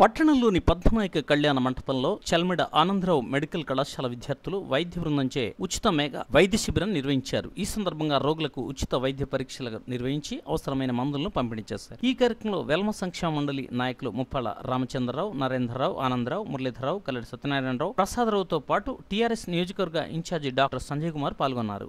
పట్టణంలోని పద్మనాయక కళ్యాణ మంటపంలో చల్మిడ ఆనందరావు మెడికల్ కళాశాల విద్యార్థులు వైద్య బృందంచే ఉచిత మేఘ వైద్య శిబిరం నిర్వహించారు ఈ సందర్భంగా రోగులకు ఉచిత వైద్య పరీక్షలు నిర్వహించి అవసరమైన మందులను పంపిణీ చేశారు ఈ కార్యక్రమంలో వెల్మ సంక్షేమ మండలి నాయకులు ముప్పాల రామచంద్రరావు నరేంద్రరావు ఆనందరావు మురళీధరరావు కల్లెడి సత్యనారాయణరావు ప్రసాదరావుతో పాటు టీఆర్ఎస్ నియోజకవర్గ ఇన్ఛార్జి డాక్టర్ సంజయ్ కుమార్ పాల్గొన్నారు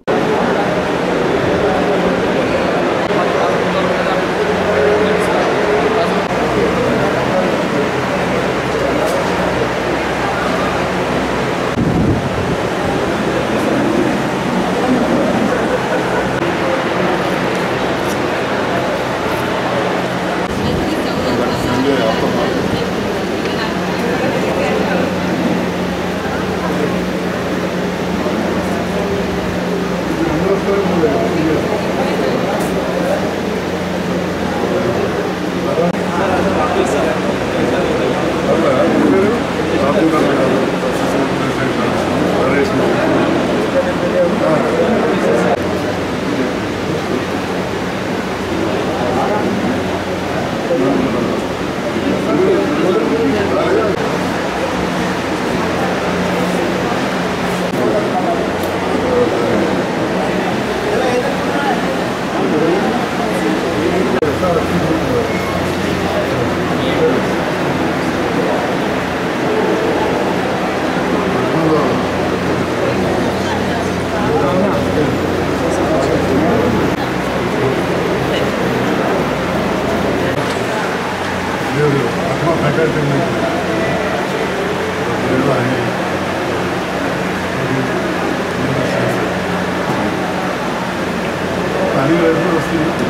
पानी वैसे वस्तू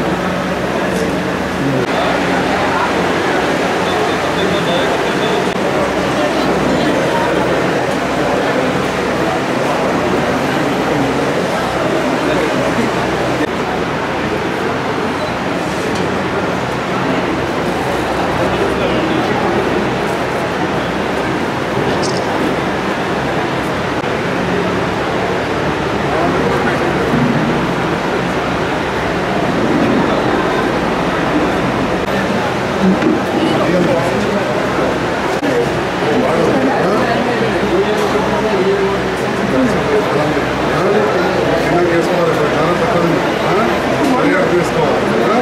చిన్న చేసుకోవాలి ఇప్పుడు చాలా తక్కువ పరిగణ తీసుకోవాలి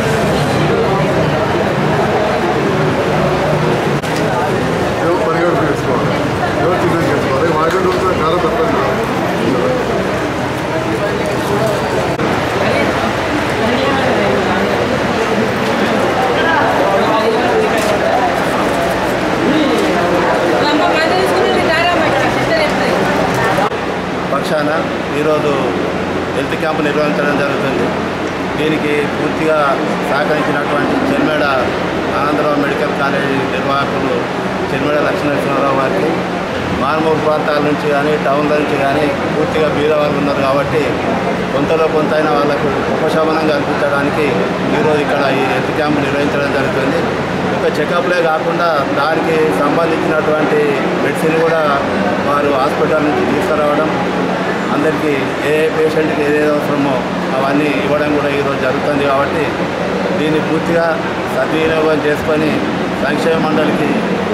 ఏవో పరిగణ తీసుకోవాలి ఏవో చిన్న చేసుకోవాలి వాటి చాలా తక్కువ అమ్మ మంద తీసుకుని దారామ్మ ఇక్కడ సిస్టర్ చెప్తాయి పక్షాన ఈరోజు హెల్త్ క్యాంపు నిర్వహించడం జరుగుతుంది దీనికి పూర్తిగా సహకరించినటువంటి చెన్మేడ ఆనందరావు మెడికల్ కాలేజీ నిర్వాహకులు చెన్మేడ లక్ష్మీనరసింహారావు గారికి మారుమూల ప్రాంతాల నుంచి కానీ టౌన్ల నుంచి కానీ పూర్తిగా బీద వాళ్ళు ఉన్నారు కాబట్టి కొంతలో కొంత అయినా వాళ్ళకు ఉపశమనం కల్పించడానికి ఈరోజు ఇక్కడ ఈ హెల్త్ క్యాంపు నిర్వహించడం జరుగుతుంది ఒక చెకప్లే కాకుండా దానికి సంబంధించినటువంటి మెడిసిన్ కూడా వారు హాస్పిటల్ నుంచి తీసుకురావడం అందరికీ ఏ ఏ పేషెంట్కి ఏదేది అవసరమో అవన్నీ ఇవ్వడం కూడా ఈరోజు జరుగుతుంది కాబట్టి దీన్ని పూర్తిగా సద్వినియోగం చేసుకొని సంక్షేమ మండలికి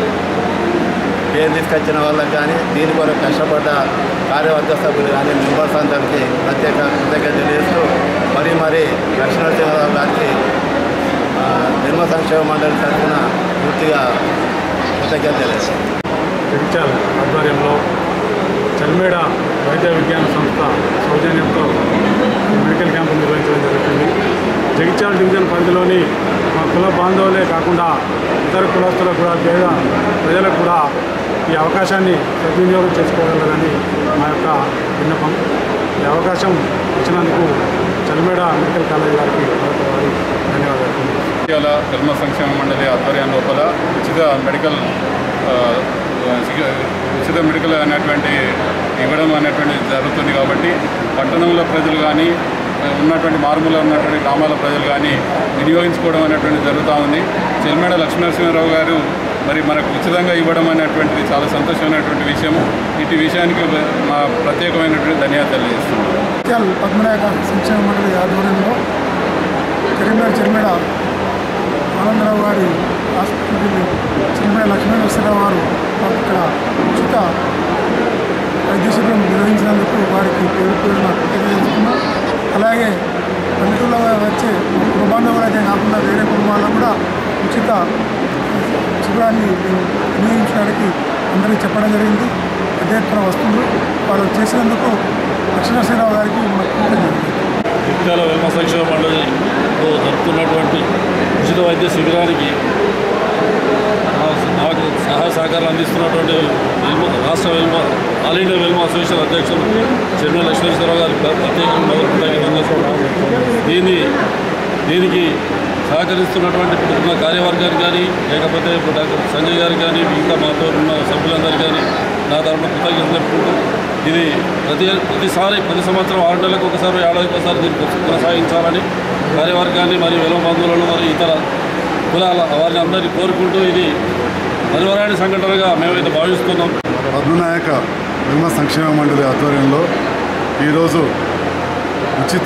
పేరు తీసుకొచ్చిన వాళ్ళకి కానీ దీని కొరకు కష్టపడ్డ కార్యవర్గ సభ్యులు కానీ మెంబర్స్ అందరికీ ప్రత్యేక కృతజ్ఞత తెలియజేస్తూ మరీ మరీ లక్ష్మీనరసింహారావు గారికి ఆ, నిర్మ సంక్షేమ మండలి తరఫున పూర్తిగా కృతజ్ఞత తెలియజేస్తాం జగిత్యాల ఆధ్వర్యంలో చల్మేడ వైద్య విజ్ఞాన సంస్థ సౌజన్యంతో మెడికల్ క్యాంపు నిర్వహించడం జరుగుతుంది జగిత్యాల డివిజన్ పరిధిలోని మా కుల బాంధవులే కాకుండా ఇతర కులస్తులకు కూడా పేద ప్రజలకు కూడా ఈ అవకాశాన్ని సద్వినియోగం చేసుకోగలరని మా యొక్క విన్నపం ఈ అవకాశం ఇచ్చినందుకు చల్మేడ మెడికల్ కాలేజ్ వారికి మరొకసారి ధన్యవాదాలు ఇటీవల ధర్మ సంక్షేమ మండలి ఆధ్వర్యం లోపల ఉచిత మెడికల్ ఆ, సిగ- ఉచిత మెడికల్ అనేటువంటి ఇవ్వడం అనేటువంటి జరుగుతుంది కాబట్టి పట్టణంలో ప్రజలు కానీ ఉన్నటువంటి మారుమూల ఉన్నటువంటి గ్రామాల ప్రజలు కానీ వినియోగించుకోవడం అనేటువంటి జరుగుతూ ఉంది చెల్మేడ లక్ష్మీనరసింహారావు గారు మరి మనకు ఉచితంగా ఇవ్వడం అనేటువంటిది చాలా సంతోషమైనటువంటి విషయము ఇటు విషయానికి మా ప్రత్యేకమైనటువంటి ధన్యవాదాలు తెలియజేస్తున్నాం ముత్యాల పద్మనాయక సంక్షేమ మండలి ఆధ్వర్యంలో కరీంనగర్ చెరిమేడ ఆనందరావు గారి హాస్పిటల్కి చెరిమేడ లక్ష్మీ లక్ష్మీనరసింహ వారు మాకు ఇక్కడ ఉచిత వైద్య శిబిరం నిర్వహించినందుకు వారికి పేరు పేరున తెలియజేస్తున్నాం అలాగే పల్లెటూళ్ళలో వచ్చే కుటుంబాలకే కాకుండా వేరే కుటుంబాల్లో కూడా ఉచిత శిబిరాన్ని మేము వినియోగించడానికి అందరికీ చెప్పడం జరిగింది పెద్ద ఎత్తున వస్తువులు వాళ్ళు చేసినందుకు లక్ష్మీనరసింహరావు గారికి మా కృతజ్ఞతలు. జగిత్యాల వెల్మ సంక్షేమ మండలిలో జరుపుతున్నటువంటి ఉచిత వైద్య శిబిరానికి నా- నాకు సహాయ సహకారాలు అందిస్తున్నటువంటి వెల్మ రాష్ట్ర Velama all India Velama association అధ్యక్షులు చెన్నై లక్ష్మీశ్వరరావు గారికి ప్రత్యేకంగా కృతజ్ఞతలు తెలుపుతున్నాను. దీన్ని దీనికి సహకరిస్తున్నటువంటి ఇప్పుడు ఉన్న కార్యవర్గానికి కానీ లేకపోతే ఇప్పుడు డాక్టర్ సంజయ్ గారికి కానీ మిగతా మాతో ఉన్న సభ్యులందరికీ కానీ నా తరఫున కృతజ్ఞతలు తెలుపుకుంటూ ఇది ప్రతి ప్రతిసారి ప్రతి సంవత్సరం ఆరు నెలలకు ఒకసారి ఏడాదికి ఒకసారి దీన్ని కొనసాగించాలని కార్యవర్గాన్ని మరియు విలువ బంధువులను మరియు ఇతర కులాల వారిని అందరినీ కోరుకుంటూ ఇది పరివరాని సంఘటనగా మేమైతే భావిస్తున్నాం పద్మనాయక విల్మ సంక్షేమ మండలి ఆధ్వర్యంలో ఈరోజు ఉచిత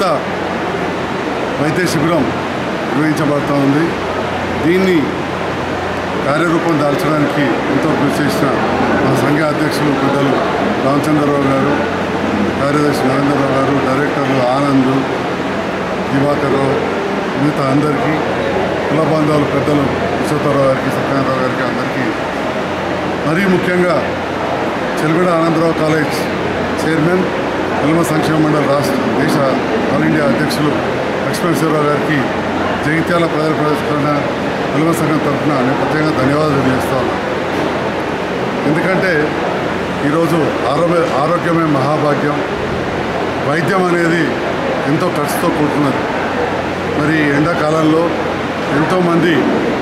వైద్య శిబిరం నిర్వహించబడుతూ ఉంది దీన్ని కార్యరూపం దాల్చడానికి ఎంతో కృషి చేసిన మా సంఘ అధ్యక్షులు పెద్దలు రామచంద్రరావు గారు కార్యదర్శి నరేంద్రరావు గారు డైరెక్టర్లు ఆనంద్ దివాకర్రావు మిగతా అందరికీ కుల బాంధవులు పెద్దలు విశ్వతరావు గారికి సత్యనారాయణ గారికి అందరికీ మరీ ముఖ్యంగా చెలిగడ ఆనందరావు కాలేజ్ చైర్మన్ వెల్మ సంక్షేమ మండలి రాష్ట్ర దేశ ఆల్ ఇండియా అధ్యక్షులు లక్ష్మణేశ్వరరావు గారికి జగిత్యాల ప్రజల ప్రదర్శన వెల్మ సంఘం తరఫున నేను ప్రత్యేకంగా ధన్యవాదాలు తెలియజేస్తా ఉన్నాను ఎందుకంటే ఈరోజు ఆరోగ్య ఆరోగ్యమే మహాభాగ్యం వైద్యం అనేది ఎంతో ఖర్చుతో కూడుకున్నది మరి ఎండాకాలంలో ఎంతోమంది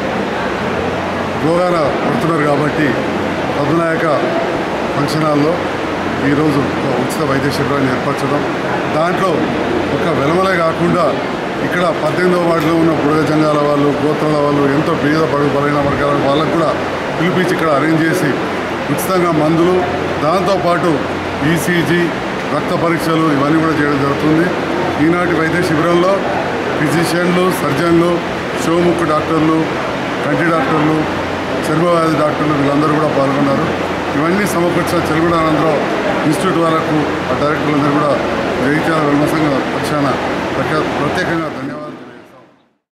రోగాన పడుతున్నారు కాబట్టి పద్మనాయక ఫంక్షన్ హాల్లో ఈరోజు ఒక ఉచిత వైద్య శిబిరాన్ని ఏర్పరచడం దాంట్లో ఒక వెలమలే కాకుండా ఇక్కడ పద్దెనిమిదవ వార్డులో ఉన్న బుడగ జంగాల వాళ్ళు గోత్రాల వాళ్ళు ఎంతో పేద పడు బలైన వర్గాల వాళ్ళకు కూడా పిలిపించి ఇక్కడ అరేంజ్ చేసి ఉచితంగా మందులు దాంతోపాటు ఈసీజీ రక్త పరీక్షలు ఇవన్నీ కూడా చేయడం జరుగుతుంది ఈనాటి వైద్య శిబిరంలో ఫిజిషియన్లు సర్జన్లు షోముక్కు డాక్టర్లు కంటి డాక్టర్లు చర్మవ్యాధి డాక్టర్లు వీళ్ళందరూ కూడా పాల్గొన్నారు ఇవన్నీ సమకూర్చిన చెలుగుడ ఆనందరావు ఇన్స్టిట్యూట్ వాళ్ళకు ఆ డైరెక్టర్లందరూ కూడా జగిత్యాల వెల్మ సంఘ పక్షాన ప్రత్యేకంగా ధన్యవాదాలు